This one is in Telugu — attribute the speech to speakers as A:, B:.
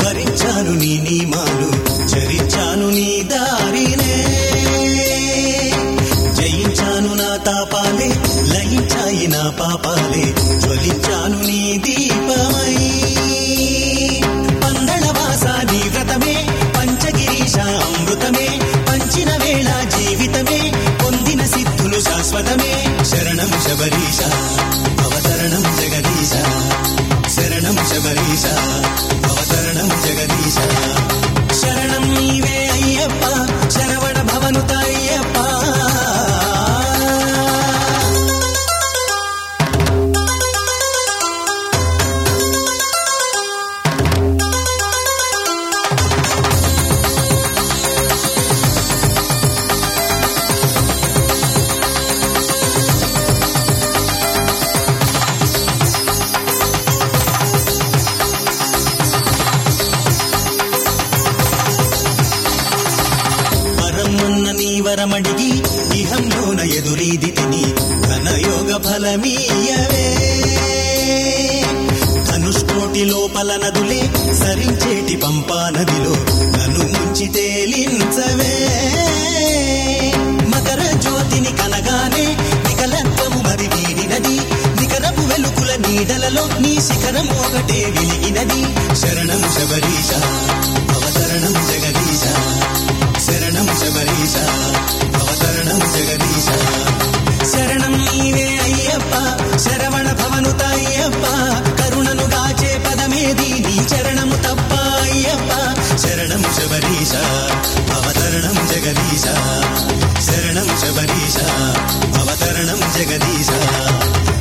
A: భరించాను నీ నియమాలు చరించాను నీ దారినే జయించాను నా తాపాలే లయించాయి నా పాపాలే జ్వలించాను నీ దీపమై పందళవాస నీ వ్రతమే పంచగిరీశ అమృతమే పంచిన వేళ జీవితమే పొందిన సిద్ధులు శాశ్వతమే శరణం శబరీశ అవతరణం జగదీశ శరణం శబరీశ అవతరణం జగదీశ శరణం నీవే అయ్యప్ప శరవణ భవనుత అయ్యప్ప పరమన్న నీ వరమడిగి ఇహంలోన ఎదురీది తిని ఘనయోగ ఫలమీయవే ధనుష్కోటి లోపల నదులే సరించేటి పంపా నదిలో నన్ను ముంచి తేలించవే మకర జ్యోతిని కనగానే వికలత్వము మరి వీడినది నికరపు వెలుగుల నీడలలో నీ శిఖరం ఒకటే వెలిగినది శరణం శబరీశ అవతరణం జగదీశ శరణం శబరీశ అవతరణం జగదీశ శరణం నీవే అయ్యప్ప శరవణ భవనుత అయ్యప్ప కరుణను గాచే పదమేది నీ చరణము తప్ప అయ్యప్ప శరణం శబరీశ అవతరణం జగదీశ శరణం శబరీశ అవతరణం జగదీశ